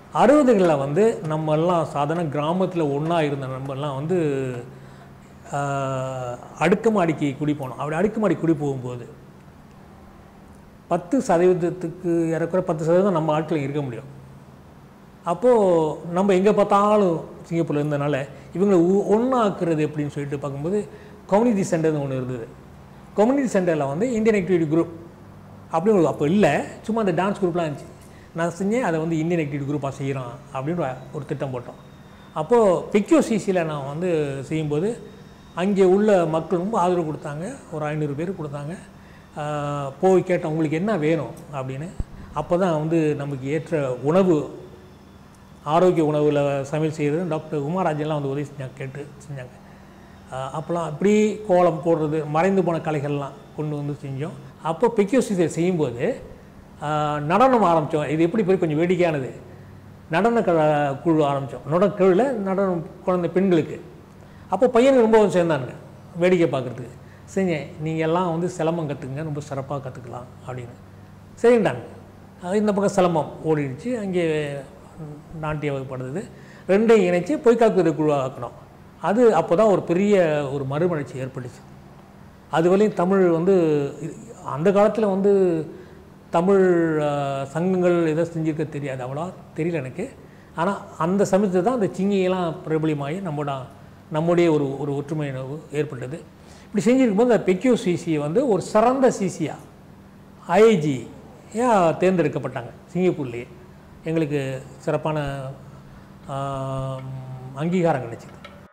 அறுபதுகளில் வந்து நம்ம எல்லாம் சாதாரண கிராமத்தில் ஒன்றா இருந்த நம்ம எல்லாம் வந்து ஆஹ், அடுக்குமாடிக்கு குடி போனோம் அப்படி அடுக்குமாடி குடி போகும்போது பத்து சதவீதத்துக்கு இறக்குற பத்து சதவீதம் நம்ம ஆட்கள் இருக்க முடியும் அப்போது நம்ம எங்கே பார்த்தாலும் சிங்கப்பூரில் இருந்தனால இவங்களை ஒன்றாக்குறது எப்படின்னு சொல்லிட்டு பார்க்கும்போது கம்யூனிட்டி சென்டர்னு ஒன்று இருந்தது கம்யூனிட்டி சென்டரில் வந்து இந்தியன் ஆக்டிவிட்டி குரூப் அப்படின்னு ஒரு அப்போ இல்லை சும்மா அந்த டான்ஸ் குரூப்லாம் இருந்துச்சு நான் செஞ்சேன் அதை வந்து இந்தியன் ஆக்டிவிட்டி குரூப்பாக செய்கிறோம் அப்படின்னு ஒரு திட்டம் போட்டோம் அப்போது பிக்யோ சிசியில் நான் வந்து செய்யும்போது அங்கே உள்ள மக்கள் ரொம்ப ஆதரவு கொடுத்தாங்க ஒரு ஐநூறு பேர் கொடுத்தாங்க ஆஹ் போய் கேட்டோம் உங்களுக்கு என்ன வேணும் அப்படின்னு அப்போ தான் வந்து நமக்கு ஏற்ற உணவு ஆரோக்கிய உணவில் சமையல் செய்கிறது டாக்டர் உமாராஜன்லாம் வந்து உதவி செஞ்சாங்க கேட்டு செஞ்சாங்க ஆஹ் அப்போலாம் அப்படி கோலம் போடுறது மறைந்து போன கலைகள்லாம் கொண்டு வந்து செஞ்சோம் அப்போ பெக்யூசிதை செய்யும்போது ஆஹ் நடனம் ஆரம்பித்தோம் இது எப்படி போய் கொஞ்சம் வேடிக்கையானது நடன க குழு ஆரம்பித்தோம் நடன குழுவில் நடனம் குழந்தை பெண்களுக்கு அப்போ பையனுக்கு ரொம்ப சேர்ந்தானுங்க வேடிக்கை பார்க்குறதுக்கு செஞ்சேன் நீங்கள் எல்லாம் வந்து சிலம்பம் கற்றுக்குங்க ரொம்ப சிறப்பாக கற்றுக்கலாம் அப்படின்னு சரிண்டாங்க அது இந்த பக்கம் சிலம்பம் ஓடிடுச்சு அங்கே நாட்டிய வகுப்படுது ரெண்டையும் இணைச்சி பொய்க்காக்குவது குழு ஆக்கணும் அது அப்போ தான் ஒரு பெரிய ஒரு மறுமலர்ச்சி ஏற்பட்டுச்சு அதுவரையும் தமிழ் வந்து இது- அந்த காலத்தில் வந்து தமிழ் ஆஹ், சங்கங்கள் எதை செஞ்சிருக்க தெரியாது அவ்வளோ தெரியல எனக்கு ஆனால் அந்த சமயத்தில் தான் அந்த சிங்கியெல்லாம் பிரபலியமாகி நம்மளோட நம்முடைய ஒரு ஒரு ஒற்றுமை உணர்வு ஏற்பட்டது இப்படி செஞ்சிருக்கும்போது அந்த பெக்யூ சிசி வந்து ஒரு சிறந்த சிசியா ஐஐஜி தேர்ந்தெடுக்கப்பட்டாங்க சிங்கப்பூர்லேயே எங்களுக்கு சிறப்பான ஆஹ், அங்கீகாரம் கிடைச்சிது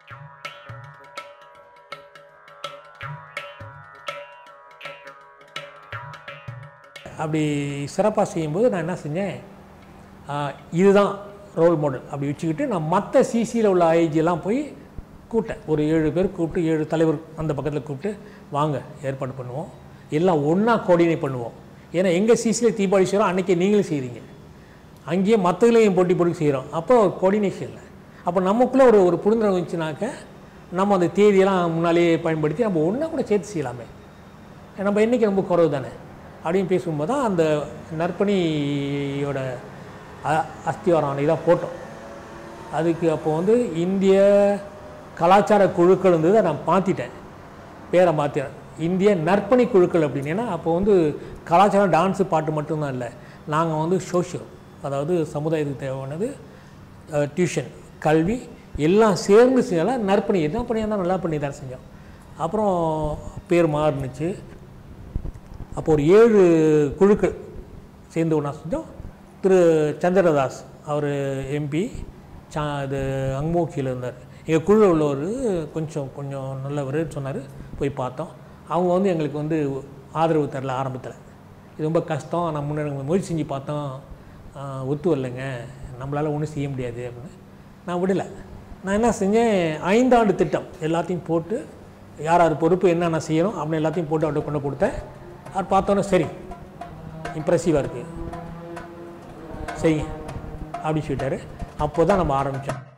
அப்படி சிறப்பாக செய்யும்போது நான் என்ன செஞ்சேன் ஆஹ், இதுதான் ரோல் மாடல் அப்படி வச்சுக்கிட்டு நான் மற்ற சிசியில் உள்ள IIG எல்லாம் போய் கூப்பிட்டேன் ஒரு ஏழு பேர் கூப்பிட்டு ஏழு தலைவர் அந்த பக்கத்தில் கூப்பிட்டு வாங்க ஏற்பாடு பண்ணுவோம் எல்லாம் ஒன்றா கோஆர்டினேட் பண்ணுவோம் ஏன்னா எங்கள் சிசியில் தீபாவளி செய்கிறோம் அன்றைக்கி நீங்களும் செய்கிறீங்க அங்கேயே மற்றதுலையும் போட்டி போட்டு செய்கிறோம் அப்போ கோஆர்டினேஷன் இல்லை அப்போ நமக்குள்ளே ஒரு ஒரு புரிந்துணர்வு இருந்துச்சுனாக்க நம்ம அந்த தேதியெல்லாம் முன்னாலேயே பயன்படுத்தி நம்ம ஒன்றா கூட சேர்த்து செய்யலாமே நம்ம எண்ணிக்கை ரொம்ப குறைவு தானே அப்படின்னு பேசும்போது தான் அந்த நற்பணியோட அ- அஸ்திவாரம் அன்றைக்கி தான் போட்டோம் அதுக்கு அப்போ வந்து இந்திய கலாச்சார குழுக்கள் இருந்ததை நான் மாற்றிட்டேன் பேரை மாற்றிட்டேன் இந்திய நற்பணி குழுக்கள் அப்படின்னு ஏன்னா அப்போ வந்து கலாச்சாரம் டான்ஸு பாட்டு மட்டும்தான் இல்லை நாங்கள் வந்து சோஷியல் அதாவது சமுதாயத்துக்கு தேவையானது டியூஷன் கல்வி எல்லாம் சேர்ந்து செஞ்சாலும் நற்பணி என்ன பண்ணியாக தான் நல்லா பண்ணி தான் செஞ்சோம் அப்புறம் பேர் மாறுனுச்சு அப்போ ஒரு ஏழு குழுக்கள் சேர்ந்து ஒன்றா செஞ்சோம் திரு சந்திரதாஸ் அவர் எம்பி சா இது அங்மோக்கியில் இருந்தார் எங்கள் குழுவில் உள்ளவர் கொஞ்சம் கொஞ்சம் நல்லவர் சொன்னார் போய் பார்த்தோம் அவங்க வந்து எங்களுக்கு வந்து ஆதரவு தரல ஆரம்பத்தில் இது ரொம்ப கஷ்டம் நம்ம முன்னாடி முயற்சி செஞ்சு பார்த்தோம் ஆஹ், ஒத்து வரலைங்க நம்மளால் ஒன்றும் செய்ய முடியாது அப்படின்னு நான் விடலை நான் என்ன செஞ்சேன் ஐந்தாண்டு திட்டம் எல்லாத்தையும் போட்டு யார் யார் பொறுப்பு என்னென்ன செய்யணும் அப்படின்னு எல்லாத்தையும் போட்டு அவர்கிட்ட கொண்டு கொடுத்தேன் அவர் பார்த்தோன்னே சரி இம்ப்ரெசிவாக இருக்குது செய்யுங்க அப்படி சொல்லிட்டாரு அப்போ தான் நம்ம ஆரம்பித்தோம்